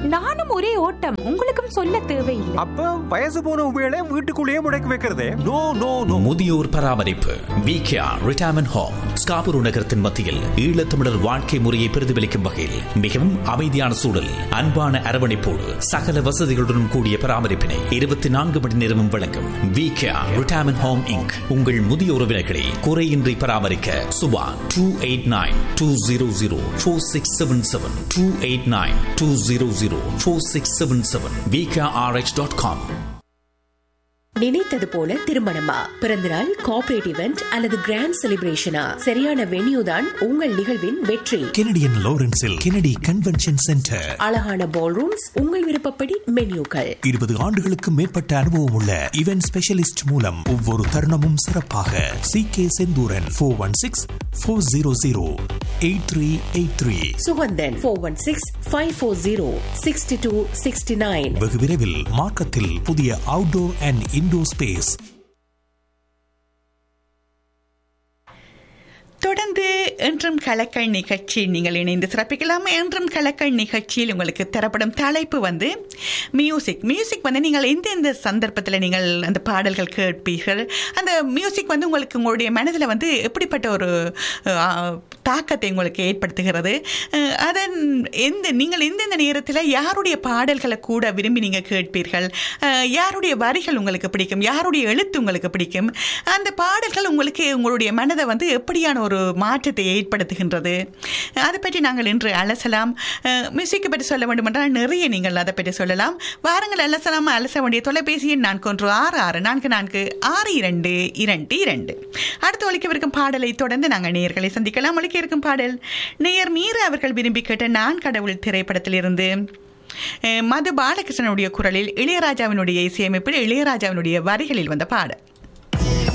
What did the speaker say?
நானும் ஒரே ஓட்டம் உங்களுக்கும் சொல்ல தேவையில்லை அப்ப வயசு போன உபயோக வீட்டுக்குள்ளேயே முடக்கி வைக்கிறதே நோ நோ நோ முதியோர் பராமரிப்பு விகேஆர் ரிட்டையர்மெண்ட் ஹோம் ஸ்காபுரு நகரத்தின் மத்தியில் ஈழத்தமிழர் வாழ்க்கை முறையை பிரதிபலிக்கும் வகையில் மிகவும் அமைதியான சூழல் அன்பான அரவணைப்போடு சகல வசதிகளுடன் கூடிய பராமரிப்பினை இருபத்தி நான்கு மணி நேரமும் வழங்கும் விகேஆர் ரிட்டையர்மெண்ட் ஹோம் இங்க் உங்கள் முதிய உறவினர்களை குறையின்றி பராமரிக்க Subha two eight nine two zero zero four six seven seven two eight nine two zero zero four six seven seven VKRH dot com நினைத்தது போல திருமணமா பிறந்தநாள் கார்ப்பரேட் இவெண்ட் அல்லது கிராண்ட் செலிப்ரேஷனா சரியான வென்யூ தான் உங்கள் நிகழ்வின் வெற்றி கெனடியன் லாரன்ஸில் கெனடி கன்வென்ஷன் சென்டர் அழகான பால் ரூம்ஸ் உங்கள் விருப்பப்படி மென்யூக்கள் இருபது ஆண்டுகளுக்கு மேற்பட்ட அனுபவம் உள்ள இவென்ட் ஸ்பெஷலிஸ்ட் மூலம் ஒவ்வொரு தருணமும் சிறப்பாக C K Senthuran four one six four zero zero eight three eight three Suganthan four one six five four zero sixty two sixty nine வெகு விரைவில் மார்க்கத்தில் புதிய அவுட்டோர் அண்ட் இன்டோர் ஸ்பேஸ் தொடர்ந்து என்றும் கலக்கல் நிகழ்ச்சி நீங்கள் இணைந்து சிறப்பிக்கலாம் என்றும் கலக்கல் நிகழ்ச்சியில் உங்களுக்கு தரப்படும் தலைப்பு வந்து மியூசிக் மியூசிக் வந்து நீங்கள் எந்தெந்த சந்தர்ப்பத்தில் நீங்கள் அந்த பாடல்கள் கேட்பீர்கள் அந்த மியூசிக் வந்து உங்களுக்கு உங்களுடைய மனதில் வந்து எப்படிப்பட்ட ஒரு அஹ், தாக்கத்தை உங்களுக்கு ஏற்படுத்துகிறது அஹ், அதன் எந்த நீங்கள் எந்தெந்த நேரத்தில் யாருடைய பாடல்களை கூட விரும்பி நீங்கள் கேட்பீர்கள் அஹ், யாருடைய வரிகள் உங்களுக்கு பிடிக்கும் யாருடைய எழுத்து உங்களுக்கு பிடிக்கும் அந்த பாடல்கள் உங்களுக்கு உங்களுடைய மனதை வந்து எப்படியான ஒரு மாற்றத்தை ஏற்படுத்துகின்றது அதை பற்றி நாங்கள் இன்று அலசலாம் அஹ், மியூசிக்கை பற்றி சொல்ல வேண்டுமென்றால் நிறைய நீங்கள் அதை பற்றி சொல்லலாம் வாருங்கள் அலசலாம் அலச வேண்டிய தொலைபேசி எண் நான்கு ஒன்று ஆறு ஆறு நான்கு நான்கு ஆறு இரண்டு இரண்டு இரண்டு அடுத்து ஒழிக்கவிருக்கும் பாடலை தொடர்ந்து நாங்கள் நேயர்களை சந்திக்கலாம் ஒழிக்க இருக்கும் பாடல் நேயர் மீற அவர்கள் விரும்பி கேட்ட நான் கடவுள் திரைப்படத்திலிருந்து அஹ், மது பாலகிருஷ்ணனுடைய குரலில் இளையராஜாவினுடைய இசையமைப்பில் இளையராஜாவினுடைய வரிகளில் வந்த பாடல்